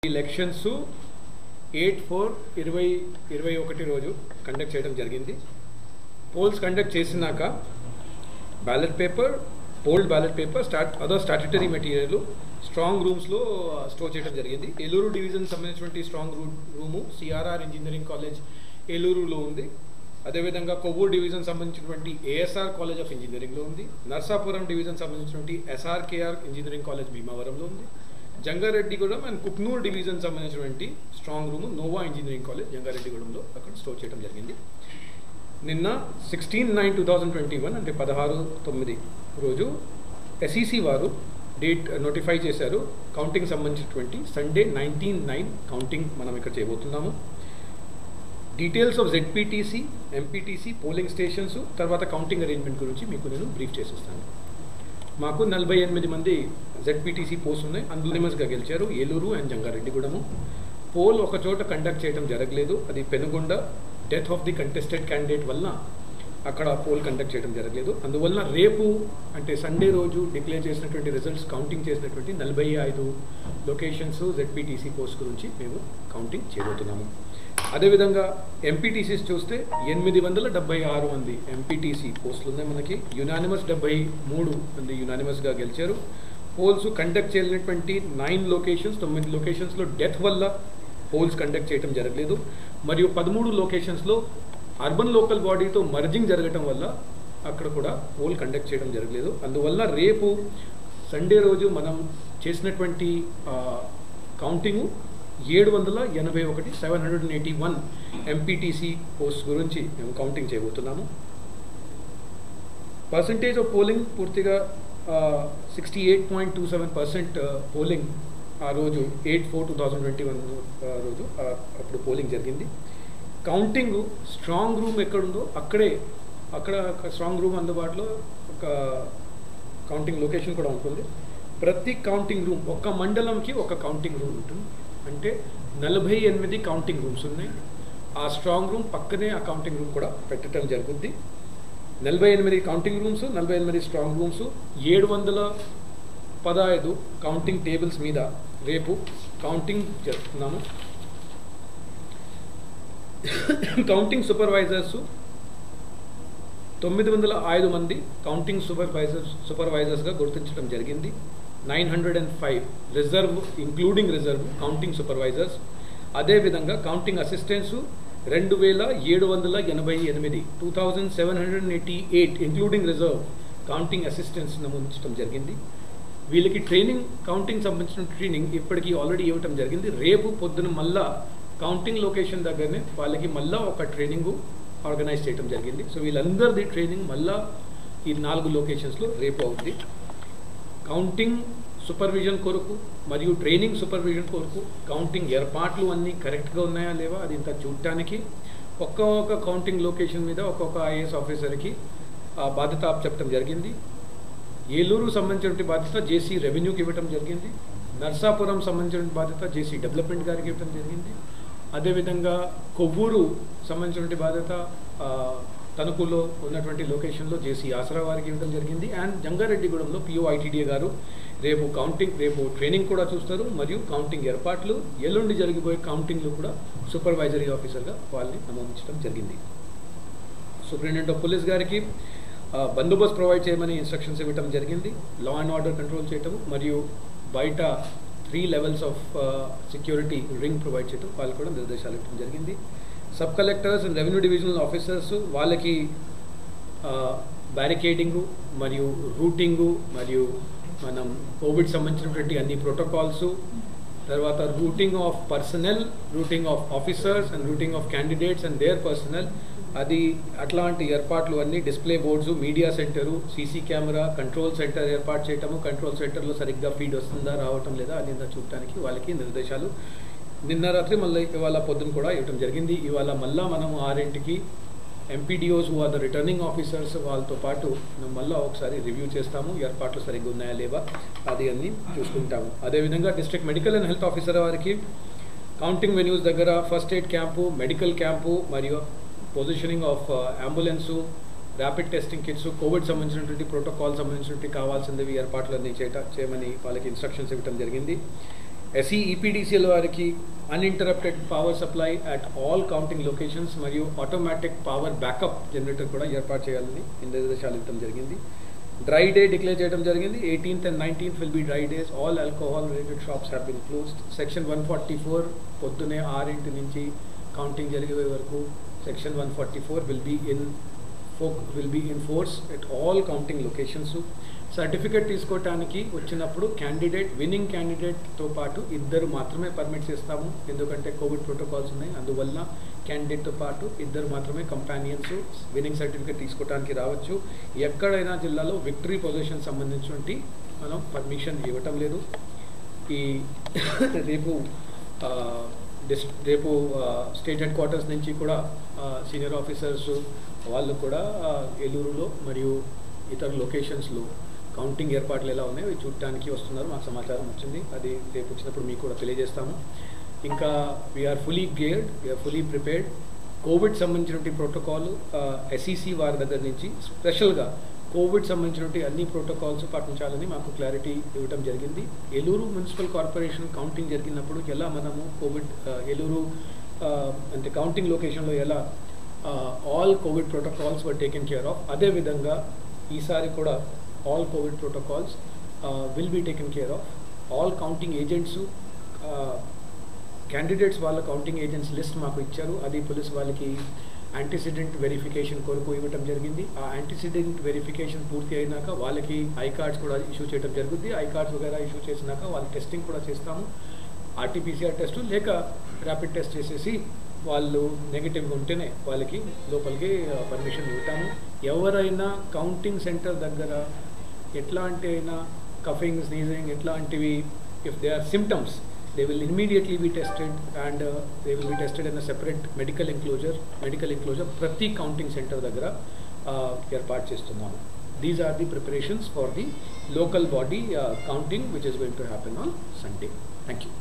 Elections eight four ఇరవై ఇరవై ఒకటి రోజు కండక్ట్ చేయడం జరిగింది పోల్స్ కండక్ట్ చేసినాక ballot paper polled ballot paper start other statutory material strong రూమ్స్లో స్టోర్ చేయడం జరిగింది ఏలూరు డివిజన్ సంబంధించినటువంటి strong room room CRR engineering college ఏలూరులో ఉంది అదేవిధంగా కొవ్వూరు డివిజన్ సంబంధించినటువంటి ఏఎస్ఆర్ కాలేజ్ ఆఫ్ ఇంజనీరింగ్లో ఉంది నర్సాపురం డివిజన్ సంబంధించినటువంటి ఎస్ఆర్కేఆర్ ఇంజనీరింగ్ కాలేజ్ భీమావరంలో ఉంది జంగారెడ్డిగూడెం అండ్ కుక్నూర్ డివిజన్ సంబంధించినటువంటి strong room Nova engineering college జంగారెడ్డిగూడెంలో అక్కడ స్టోర్ చేయడం జరిగింది నిన్న sixteen nine two thousand twenty one అంటే పదహారు తొమ్మిది రోజు ఎస్ఈసి వారు డేట్ నోటిఫై చేశారు కౌంటింగ్ సంబంధించినటువంటి సండే నైన్టీన్ నైన్ కౌంటింగ్ మనం ఇక్కడ చేయబోతున్నాము details of ZPTC MPTC polling stations తర్వాత కౌంటింగ్ అరేంజ్మెంట్ గురించి మీకు నేను బ్రీఫ్ చేసిస్తాను మాకు నలభై ఎనిమిది మంది జెడ్పీటీసీ పోస్ట్ ఉన్నాయి అందులో గెలిచారు ఏలూరు అండ్ జంగారెడ్డిగూడెము పోల్ ఒక చోట కండక్ట్ చేయడం జరగలేదు అది Penugonda death of the contested candidate వలన అక్కడ పోల్ కండక్ట్ చేయడం జరగలేదు అందువలన రేపు అంటే సండే రోజు డిక్లేర్ చేసినటువంటి రిజల్ట్స్ కౌంటింగ్ చేసినటువంటి నలభై ఐదు లొకేషన్స్ జెడ్పీటీసీ పోస్ట్ గురించి మేము కౌంటింగ్ చేయబోతున్నాము అదేవిధంగా ఎంపీటీసీస్ చూస్తే ఎనిమిది వందల డెబ్బై ఆరు మంది ఎంపీటీసీ పోస్టులు ఉన్నాయి మనకి యునానిమస్ డెబ్బై మూడు మంది యునానిమస్గా గెలిచారు పోల్స్ కండక్ట్ చేసినటువంటి నైన్ లొకేషన్స్ తొమ్మిది లొకేషన్స్లో డెత్ వల్ల పోల్స్ కండక్ట్ చేయడం జరగలేదు మరియు పదమూడు లొకేషన్స్లో అర్బన్ లోకల్ బాడీతో మర్జింగ్ జరగటం వల్ల అక్కడ కూడా పోల్ కండక్ట్ చేయడం జరగలేదు అందువల్ల రేపు సండే రోజు మనం చేసినటువంటి కౌంటింగు ఏడు వందల ఎనభై ఒకటి seven hundred and eighty one MPTC post గురించి మేము కౌంటింగ్ చేయబోతున్నాము పర్సంటేజ్ ఆఫ్ పోలింగ్ పూర్తిగా sixty eight point two seven percent polling ఆ రోజు eight four two thousand twenty one రోజు అప్పుడు పోలింగ్ జరిగింది కౌంటింగ్ స్ట్రాంగ్ రూమ్ ఎక్కడుందో అక్కడే అక్కడ స్ట్రాంగ్ రూమ్ అందుబాటులో ఒక కౌంటింగ్ లొకేషన్ కూడా ఉంటుంది ప్రతి కౌంటింగ్ రూమ్ ఒక్క మండలంకి ఒక కౌంటింగ్ రూమ్ ఉంటుంది అంటే నలభై ఎనిమిది కౌంటింగ్ రూమ్స్ ఉన్నాయి ఆ స్ట్రాంగ్ రూమ్ పక్కనే ఆ కౌంటింగ్ రూమ్ కూడా పెట్టడం జరుగుద్ది నలభై ఎనిమిది కౌంటింగ్ రూమ్స్ నలభై ఎనిమిది స్ట్రాంగ్ రూమ్స్ ఏడు వందల పదహైదు కౌంటింగ్ టేబుల్స్ మీద రేపు కౌంటింగ్ చేస్తున్నాము కౌంటింగ్ సూపర్వైజర్స్ తొమ్మిది వందల ఐదు మంది కౌంటింగ్ సూపర్వైజర్స్ సూపర్వైజర్స్గా గుర్తించడం జరిగింది nine hundred and five reserve including reserve counting supervisors అదేవిధంగా కౌంటింగ్ అసిస్టెంట్స్ రెండు వేల ఏడు వందల ఎనభై ఎనిమిది two thousand seven hundred and eighty eight including reserve counting assistants నమోదించడం జరిగింది వీళ్ళకి ట్రైనింగ్ కౌంటింగ్ సంబంధించిన ట్రైనింగ్ ఇప్పటికీ ఆల్రెడీ ఇవ్వటం జరిగింది రేపు పొద్దున మళ్ళా కౌంటింగ్ లొకేషన్ దగ్గరనే వాళ్ళకి మళ్ళా ఒక ట్రైనింగ్ ఆర్గనైజ్ చేయడం జరిగింది సో వీళ్ళందరిది ట్రైనింగ్ మళ్ళా ఈ నాలుగు లొకేషన్స్లో రేపు అవుతుంది కౌంటింగ్ సూపర్విజన్ కొరకు మరియు ట్రైనింగ్ సూపర్విజన్ కొరకు కౌంటింగ్ ఏర్పాట్లు అన్నీ కరెక్ట్గా ఉన్నాయా లేవా అది ఇంత చూడటానికి ఒక్కొక్క కౌంటింగ్ లొకేషన్ మీద ఒక్కొక్క ఐఏఎస్ ఆఫీసర్కి బాధ్యత చెప్పడం జరిగింది ఏలూరు సంబంధించిన బాధ్యత జేసీ రెవెన్యూకి ఇవ్వడం జరిగింది నర్సాపురం సంబంధించిన బాధ్యత జేసీ డెవలప్మెంట్ గారికి ఇవ్వడం జరిగింది అదేవిధంగా కొవ్వూరు సంబంధించిన బాధ్యత తణుకులో ఉన్నటువంటి లొకేషన్లో జేసీ ఆసరా వారికి ఇవ్వడం జరిగింది అండ్ జంగారెడ్డిగూడెంలో పిఓ ఐటీడీఏ గారు రేపు కౌంటింగ్ రేపు ట్రైనింగ్ కూడా చూస్తారు మరియు కౌంటింగ్ ఏర్పాట్లు ఎల్లుండి జరిగిపోయే కౌంటింగ్లు కూడా సూపర్వైజరీ ఆఫీసర్గా వాళ్ళని నమోదించడం జరిగింది సూపరింటెండెంట్ ఆఫ్ పోలీస్ గారికి బందోబస్తు ప్రొవైడ్ చేయమని ఇన్స్ట్రక్షన్స్ ఇవ్వడం జరిగింది లా అండ్ ఆర్డర్ కంట్రోల్ చేయటం మరియు బయట three levels of security ring provide చేయడం వాళ్ళకి కూడా నిర్దేశాలు ఇవ్వడం జరిగింది sub collectors and revenue divisional officers వాళ్ళకి బ్యారికేడింగు మరియు రూటింగు మరియు మనం కోవిడ్ సంబంధించినటువంటి అన్ని ప్రోటోకాల్స్ తర్వాత routing of personnel routing of officers and routing of candidates and their personnel అది అట్లాంటి ఏర్పాట్లు అన్నీ display boards media centre CC camera control centre ఏర్పాటు చేయటము కంట్రోల్ సెంటర్లో సరిగ్గా ఫీడ్ వస్తుందా రావటం లేదా అని చూడటానికి వాళ్ళకి నిర్దేశాలు నిన్న రాత్రి మళ్ళీ ఇవాళ పొద్దున కూడా ఇవ్వడం జరిగింది ఇవాళ మళ్ళా మనం ఆరింటికి MPDOs are the returning officers వాళ్ళతో పాటు మనం మళ్ళీ ఒకసారి రివ్యూ చేస్తాము ఏర్పాట్లు సరిగ్గా ఉన్నాయా లేవా అది అన్ని చూసుకుంటాము అదేవిధంగా district medical and health officer వారికి కౌంటింగ్ వెన్యూస్ దగ్గర first aid camp medical camp మరియు positioning of ambulance rapid testing kits covid సంబంధించినటువంటి ప్రోటోకాల్ సంబంధించినటువంటి కావాల్సినవి ఏర్పాట్లన్నీ చేయట చేయమని వాళ్ళకి ఇన్స్ట్రక్షన్స్ ఇవ్వడం జరిగింది ఎస్ఈ ఈపీడీసీఎల్ వారికి uninterrupted power supply at all counting locations మరియు ఆటోమేటిక్ పవర్ బ్యాకప్ జనరేటర్ కూడా ఏర్పాటు చేయాలని నిర్దేశాలు ఇవ్వడం జరిగింది డ్రై డే డిక్లేర్ చేయడం జరిగింది eighteenth and nineteenth will be dry days all alcohol related shops have been closed section one forty four పొద్దునే ఆరింటి నుంచి కౌంటింగ్ జరిగే వరకు section one forty four will be in folk will be in force at all counting locations certificate తీసుకోవటానికి వచ్చినప్పుడు candidate winnowing క్యాండిడేట్తో పాటు ఇద్దరు మాత్రమే పర్మిట్ చేస్తాము ఎందుకంటే కోవిడ్ ప్రోటోకాల్స్ ఉన్నాయి అందువల్ల క్యాండిడేట్తో పాటు ఇద్దరు మాత్రమే కంపానియన్స్ విన్నింగ్ సర్టిఫికేట్ తీసుకోవడానికి రావచ్చు ఎక్కడైనా జిల్లాలో విక్టరీ పొజిషన్ సంబంధించినటువంటి మనం పర్మిషన్ ఇవ్వటం లేదు ఈ రేపు ఆ, డిస్ రేపు ఆ, స్టేట్ హెడ్ క్వార్టర్స్ నుంచి కూడా ఆ, సీనియర్ ఆఫీసర్స్ వాళ్ళు కూడా ఆ, ఏలూరులో మరియు ఇతర లొకేషన్స్లో కౌంటింగ్ ఏర్పాట్లు ఎలా ఉన్నాయో అవి చూడటానికి వస్తున్నారు మాకు సమాచారం వచ్చింది అది రేపు వచ్చినప్పుడు మీకు కూడా తెలియజేస్తాము ఇంకా we are fully geared we are fully prepared covid సంబంధించినటువంటి ప్రోటోకాల్ ఎస్ఈసి వారి దగ్గర నుంచి స్పెషల్గా కోవిడ్ సంబంధించినటువంటి అన్ని ప్రోటోకాల్స్ పాటించాలని మాకు క్లారిటీ ఇవ్వడం జరిగింది ఏలూరు మున్సిపల్ కార్పొరేషన్ కౌంటింగ్ జరిగినప్పుడు ఎలా మనము కోవిడ్ ఆ, ఏలూరు ఆ, అంటే కౌంటింగ్ లొకేషన్లో ఎలా all covid protocols were taken care of అదేవిధంగా ఈసారి కూడా all covid protocols will be taken care of all counting agents candidates వాళ్ళ కౌంటింగ్ ఏజెంట్స్ లిస్ట్ మాకు ఇచ్చారు అది పోలీస్ వాళ్ళకి యాంటీసిడెంట్ వెరిఫికేషన్ కొరకు ఇవ్వటం జరిగింది ఆ యాంటీసిడెంట్ వెరిఫికేషన్ పూర్తి అయినాక వాళ్ళకి ఐ కార్డ్స్ కూడా ఇష్యూ చేయడం జరుగుతుంది ఐ కార్డ్స్ వగేరా ఇష్యూ చేసినాక వాళ్ళ టెస్టింగ్ కూడా చేస్తాము ఆర్టీపీసీఆర్ టెస్ట్ లేక ర్యాపిడ్ టెస్ట్ చేసేసి వాళ్ళు నెగిటివ్గా ఉంటేనే వాళ్ళకి లోపలికి పర్మిషన్ ఇవ్వటాము ఎవరైనా కౌంటింగ్ సెంటర్ దగ్గర ఎట్లాంటి అయినా కఫింగ్ స్నీజింగ్ ఎట్లాంటివి if they are symptoms they will immediately be tested and uh, they will be tested in a separate medical enclosure medical enclosure ప్రతి కౌంటింగ్ సెంటర్ దగ్గర uh, ఏర్పాటు చేస్తున్నాము these are the preparations for the local body counting which is going to happen on Sunday thank you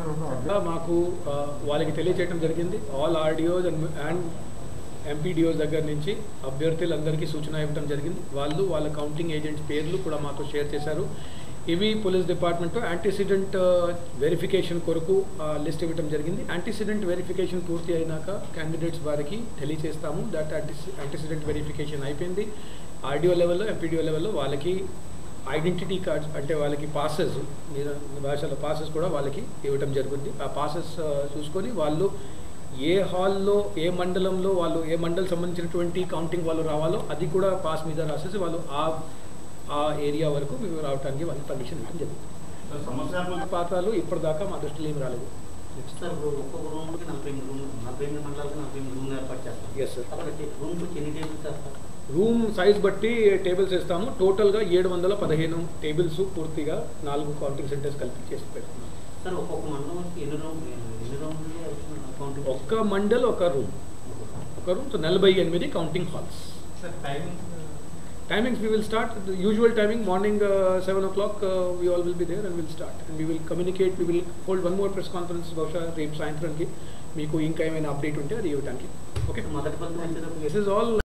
మాకు uh, వాళ్ళకి తెలియజేయడం జరిగింది all RDOs and and MPDOs దగ్గర నుంచి అభ్యర్థులందరికీ సూచన ఇవ్వడం జరిగింది వాళ్ళు వాళ్ళ కౌంటింగ్ ఏజెంట్స్ పేర్లు కూడా మాకు షేర్ చేశారు ఇవి పోలీస్ డిపార్ట్మెంట్ యాంటీసిడెంట్ వెరిఫికేషన్ కొరకు లిస్ట్ ఇవ్వడం జరిగింది యాంటీసిడెంట్ వెరిఫికేషన్ పూర్తి అయినాక క్యాండిడేట్స్ వారికి తెలియజేస్తాము దట్ యాంటీసిడెంట్ వెరిఫికేషన్ అయిపోయింది ఆర్డిఓ లెవెల్లో ఎంపీడీఓ లెవెల్లో వాళ్ళకి ఐడెంటిటీ కార్డ్స్ అంటే వాళ్ళకి పాసెస్ భాషలో పాసెస్ కూడా వాళ్ళకి ఇవ్వడం జరుగుతుంది ఆ పాసెస్ చూసుకొని వాళ్ళు ఏ హాల్లో ఏ మండలంలో వాళ్ళు ఏ మండలం సంబంధించినటువంటి కౌంటింగ్ వాళ్ళు రావాలో అది కూడా పాస్ మీద రాసేసి వాళ్ళు ఆ ఆ ఏరియా వరకు మేము రావడానికి వాళ్ళకి పర్మిషన్ ఇవ్వడం జరుగుతుంది సమస్య పాత్రలు ఇప్పటిదాకా మా దృష్టిలో ఏమి రాలేదు సార్ ఇప్పుడు ఒక్కొక్క రూమ్కి నలభై ఎనిమిది రూమ్ నలభై ఎనిమిది మండలాలకు నలభై ఎనిమిది రూమ్లు ఏర్పాటు చేస్తాం Yes, sir. అక్కడ రూమ్కి ఎన్ని టేబుల్స్ సార్ రూమ్ సైజ్ బట్టి టేబుల్స్ ఇస్తాము టోటల్గా ఏడు వందల పదిహేను టేబుల్స్ పూర్తిగా నాలుగు కౌంటింగ్ సెంటర్స్ కలిపి చేసి పెడుతున్నాం సార్ ఒక్కొక్క మండలంకి ఎన్ని రూమ్ ఎన్ని రూమ్లు అకౌంటింగ్ ఒక్క మండల్ ఒక రూమ్ ఒక రూమ్ సో నలభై ఎనిమిది counting halls sir timing Timings we will start the usual timing morning uh, seven o'clock. Uh, we all will be there and we'll start and we will communicate. We will hold one more press conference బహుశా రేపు సాయంత్రానికి మీకు ఇంకా ఏమైనా update ఉంటే అది ఇవ్వడానికి okay మొదటి ఫలితం వచ్చేటప్పుడు దిస్ ఇస్ ఆల్